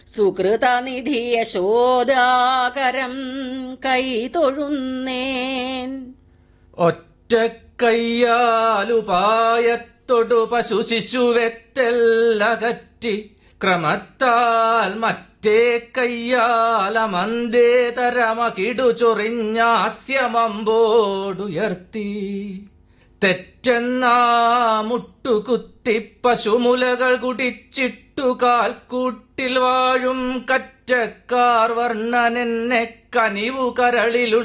സുകൃതനിധി യശോദാകരം കൈതൊഴുന്നേൻ ഒറ്റക്കയ്യാലുപായത്തൊടു പശു ശിശുവെത്തെല്ലകറ്റി ക്രമത്താൽ മറ്റേ കയ്യാലമന്തേതരമകിടു ചൊറിഞ്ഞാസ്യമമ്പോടുയർത്തി തെറ്റെന്നാ മുട്ടുകുത്തി പശുമുലകൾ കുടിച്ചിട്ടു കാൽക്കൂട്ടിൽ വാഴും കറ്റക്കാർ വർണ്ണനെന്നെ കനിവു കരളിലു